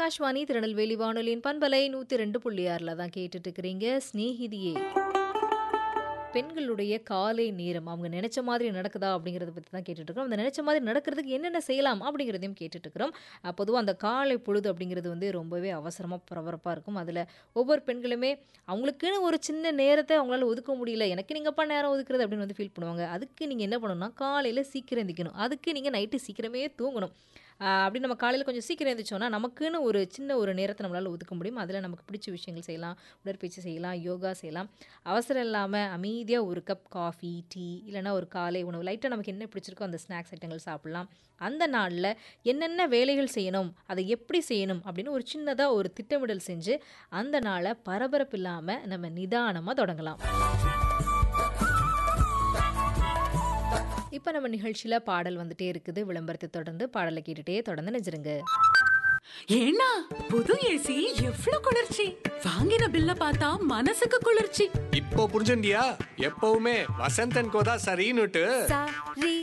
ஆகாஷ்வாணி திருநெல்வேலி வானொலியின் பண்பலை நூற்றி ரெண்டு புள்ளி ஆறில் தான் கேட்டுட்டு இருக்கிறீங்க ஸ்நேகிதியே பெண்களுடைய காலை நேரம் அவங்க நினைச்ச மாதிரி நடக்குதா அப்படிங்கிறத பற்றி தான் கேட்டுட்டு இருக்கிறோம் அந்த நினைச்ச மாதிரி நடக்கிறதுக்கு என்னென்ன செய்யலாம் அப்படிங்கிறதையும் கேட்டுட்டு இருக்கிறோம் பொதுவாக அந்த காலை பொழுது அப்படிங்கிறது வந்து ரொம்பவே அவசரமாக பரபரப்பாக இருக்கும் அதில் ஒவ்வொரு பெண்களுமே அவங்களுக்குன்னு ஒரு சின்ன நேரத்தை அவங்களால ஒதுக்க முடியல எனக்கு நீங்கப்பா நேரம் ஒதுக்குறது அப்படின்னு வந்து ஃபீல் பண்ணுவாங்க அதுக்கு நீங்கள் என்ன பண்ணணும்னா காலையில் சீக்கிரம் எந்திக்கணும் அதுக்கு நீங்கள் நைட்டு சீக்கிரமே தூங்கணும் ஆஹ் அப்படி நம்ம காலையில் கொஞ்சம் சீக்கிரம் எழுந்திரிச்சோன்னா நமக்குன்னு ஒரு சின்ன ஒரு நேரத்தை நம்மளால் ஒதுக்க முடியும் அதில் நமக்கு பிடிச்ச விஷயங்கள் செய்யலாம் உடற்பயிற்சி செய்யலாம் யோகா செய்யலாம் அவசரம் இல்லாமல் அமைதியாக ஒரு கப் காஃபி டீ இல்லைன்னா ஒரு காலை உணவு லைட்டாக நமக்கு என்ன பிடிச்சிருக்கோ அந்த ஸ்நாக்ஸ் ஐட்டங்கள் சாப்பிட்லாம் அந்த நாளில் என்னென்ன வேலைகள் செய்யணும் அதை எப்படி செய்யணும் அப்படின்னு ஒரு சின்னதாக ஒரு திட்டமிடல் செஞ்சு அந்த நாளை பரபரப்பு இல்லாமல் நம்ம நிதானமாக தொடங்கலாம் இப்போ நம்ம நிகழ்ச்சியில் பாடல் வந்துட்டே இருக்குது விளம்பரத்தை தொடர்ந்து பாடலை கேட்டுட்டே தொடர்ந்து நினைச்சிருங்க ஏன்னா புது ஏசி எவ்ளோ குளிர்ச்சி வாங்கின பில்ல பார்த்தா மனசுக்கு குளிர்ச்சி இப்போ புரிஞ்சுண்டியா எப்பவுமே வசந்தன் கோதா சரின்னுட்டு சரி